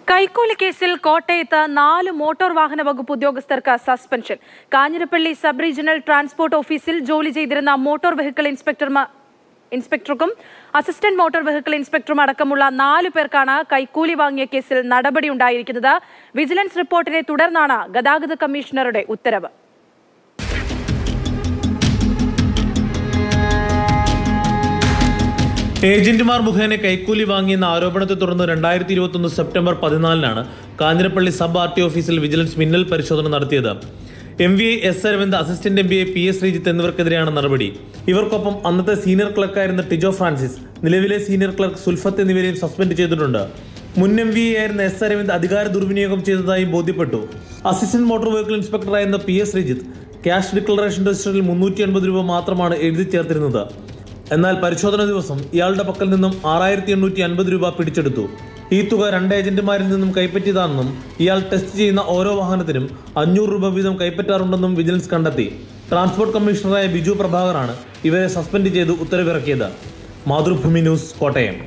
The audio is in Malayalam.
കൈക്കൂലി കേസിൽ കോട്ടയത്ത് നാല് മോട്ടോർ വാഹന വകുപ്പ് ഉദ്യോഗസ്ഥർക്ക് suspension Kanjirappally sub regional transport ഓഫീസിൽ ജോലി ചെയ്തിരുന്ന മോട്ടോർ വെഹിക്കിൾ ഇൻസ്പെക്ടർമാർ ഇൻസ്പെക്ടർക്കും അസിസ്റ്റന്റ് മോട്ടോർ വെഹിക്കിൾ ഇൻസ്പെക്ടറും അടക്കമുള്ള നാലു പേർക്കാണ് കൈക്കൂലി വാങ്ങിയ കേസിൽ നടപടിയുണ്ടായിരിക്കുന്നത് വിജിലൻസ് റിപ്പോർട്ടിനെ തുടർന്നാണ് ഗതാഗത കമ്മീഷണറുടെ ഉത്തരവ് ഏജന്റുമാർ മുഖേന കൈക്കൂലി വാങ്ങിയെന്ന ആരോപണത്തെ തുടർന്ന് രണ്ടായിരത്തി ഇരുപത്തൊന്ന് സെപ്റ്റംബർ പതിനാലിനാണ് കാഞ്ഞിരപ്പള്ളി സബ് ആർ ടി ഓഫീസിൽ വിജിലൻസ് മിന്നൽ പരിശോധന നടത്തിയത് M V S Aravind assistant M B A P S Sreejith എന്നിവർക്കെതിരെയാണ് നടപടി ഇവർക്കൊപ്പം അന്നത്തെ സീനിയർ ക്ലർക്കായിരുന്ന ടിജോ ഫ്രാൻസിസ് നിലവിലെ സീനിയർ ക്ലർക്ക് സുൽഫത്ത് എന്നിവരെയും സസ്പെൻഡ് ചെയ്തിട്ടുണ്ട് മുൻ എം വി ആയിരുന്ന എസ് അരവിന്ദ് അധികാര ദുർവിനിയോഗം ചെയ്തതായി ബോധ്യപ്പെട്ടു അസിസ്റ്റന്റ് മോട്ടോർ വെഹിക്കിൾ ഇൻസ്പെക്ടറായിരുന്ന P S Sreejith cash declaration രജിസ്റ്ററിൽ മുന്നൂറ്റി അൻപത് രൂപ മാത്രമാണ് എഴുതി ചേർത്തിരുന്നത് എന്നാൽ പരിശോധന ദിവസം ഇയാളുടെ പക്കൽ നിന്നും ആറായിരത്തി എണ്ണൂറ്റി അൻപത് രൂപ പിടിച്ചെടുത്തു ഈ തുക രണ്ട് ഏജന്റുമാരിൽ നിന്നും കൈപ്പറ്റിയതാണെന്നും ഇയാൾ ടെസ്റ്റ് ചെയ്യുന്ന ഓരോ വാഹനത്തിനും അഞ്ഞൂറ് രൂപ വീതം കൈപ്പറ്റാറുണ്ടെന്നും വിജിലൻസ് കണ്ടെത്തി ട്രാൻസ്പോർട്ട് കമ്മീഷണറായ ബിജു പ്രഭാകറാണ് ഇവരെ സസ്പെൻഡ് ചെയ്ത് ഉത്തരവിറക്കിയത് മാതൃഭൂമി ന്യൂസ് കോട്ടയം